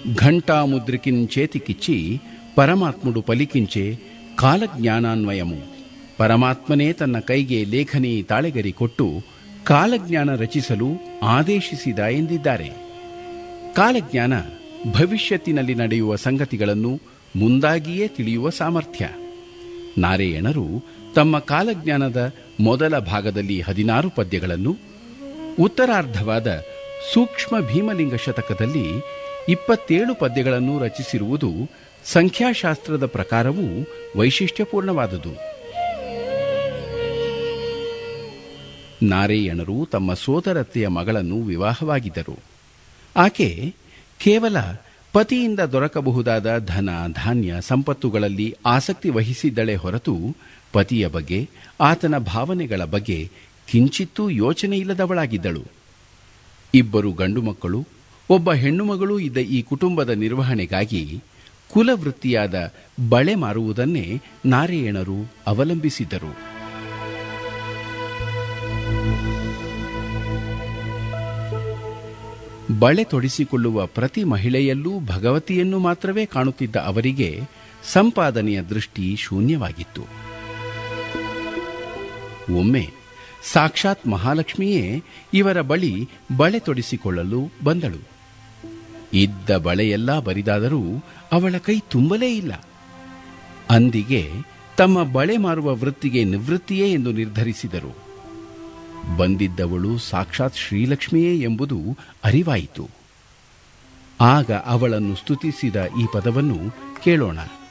ఘంటాముద్రికిన్ చేతికిచ్చి పరమాత్ముడు పలికించే ಕಾಲಜ್ಞಾನಾನ್ವಯಮು ಪರಮಾತ್ಮನೇ ತನ್ನ ಕೈಗೆ ಲೇಖನಿ ತಾಳೆಗರಿ ಕೊಟ್ಟು ಕಾಲಜ್ಞಾನ ರಚಿಸಲು ಆದೇಶಿಸಿದ ಎಂದಿದ್ದಾರೆ ಕಾಲಜ್ಞಾನ ಭವಿಷ್ಯತ್ತಿನಲ್ಲಿ ನಡೆಯುವ ಸಂಗತಿಗಳನ್ನು ಮುಂದಾಗಿಯೇ ತಿಳಿಯುವ ಸಾಮರ್ಥ್ಯ ನಾರಾಯಣರು ತಮ್ಮ ಕಾಲಜ್ಞಾನದ ಮೊದಲ ಭಾಗದಲ್ಲಿ ಹದಿನಾರು ಪದ್ಯಗಳನ್ನು ಉತ್ತರಾರ್ಧವಾದ ಸೂಕ್ಷ್ಮ ಭೀಮಲಿಂಗ ಶತಕದಲ್ಲಿ ಇಪ್ಪತ್ತೇಳು ಪದ್ಯಗಳನ್ನು ರಚಿಸಿರುವುದು ಸಂಖ್ಯಾಶಾಸ್ತ್ರದ ಪ್ರಕಾರವೂ ವೈಶಿಷ್ಟ್ಯಪೂರ್ಣವಾದುದು ನಾರಾಯಣರು ತಮ್ಮ ಸೋದರತ್ತೆಯ ಮಗಳನ್ನು ವಿವಾಹವಾಗಿದ್ದರು ಆಕೆ ಕೇವಲ ಪತಿಯಿಂದ ದೊರಕಬಹುದಾದ ಧನ ಧಾನ್ಯ ಸಂಪತ್ತುಗಳಲ್ಲಿ ಆಸಕ್ತಿ ವಹಿಸಿದ್ದಳೆ ಹೊರತು ಪತಿಯ ಬಗ್ಗೆ ಆತನ ಭಾವನೆಗಳ ಬಗ್ಗೆ ಕಿಂಚಿತ್ತೂ ಯೋಚನೆ ಇಲ್ಲದವಳಾಗಿದ್ದಳು ಇಬ್ಬರು ಗಂಡು ಮಕ್ಕಳು ಒಬ್ಬ ಹೆಣ್ಣು ಮಗಳು ಇದ್ದ ಈ ಕುಟುಂಬದ ನಿರ್ವಹಣೆಗಾಗಿ ಕುಲವೃತ್ತಿಯಾದ ಬಳೆ ಮಾರುವುದನ್ನೇ ನಾರಾಯಣರು ಅವಲಂಬಿಸಿದ್ದರು ಬಳೆ ತೊಡಿಸಿಕೊಳ್ಳುವ ಪ್ರತಿ ಮಹಿಳೆಯಲ್ಲೂ ಭಗವತಿಯನ್ನು ಮಾತ್ರವೇ ಕಾಣುತ್ತಿದ್ದ ಅವರಿಗೆ ಸಂಪಾದನೆಯ ದೃಷ್ಟಿ ಶೂನ್ಯವಾಗಿತ್ತು ಒಮ್ಮೆ ಸಾಕ್ಷಾತ್ ಮಹಾಲಕ್ಷ್ಮಿಯೇ ಇವರ ಬಳಿ ಬಳೆ ತೊಡಿಸಿಕೊಳ್ಳಲು ಬಂದಳು ಇದ್ದ ಬಳೆಯೆಲ್ಲ ಬರಿದಾದರೂ ಅವಳ ಕೈ ತುಂಬಲೇ ಇಲ್ಲ ಅಂದಿಗೆ ತಮ್ಮ ಬಳೆ ಮಾರುವ ವೃತ್ತಿಗೆ ನಿವೃತ್ತಿಯೇ ಎಂದು ನಿರ್ಧರಿಸಿದರು ಬಂದಿದ್ದವಳು ಸಾಕ್ಷಾತ್ ಶ್ರೀಲಕ್ಷ್ಮಿಯೇ ಎಂಬುದು ಅರಿವಾಯಿತು ಆಗ ಅವಳನ್ನು ಸ್ತುತಿಸಿದ ಈ ಪದವನ್ನು ಕೇಳೋಣ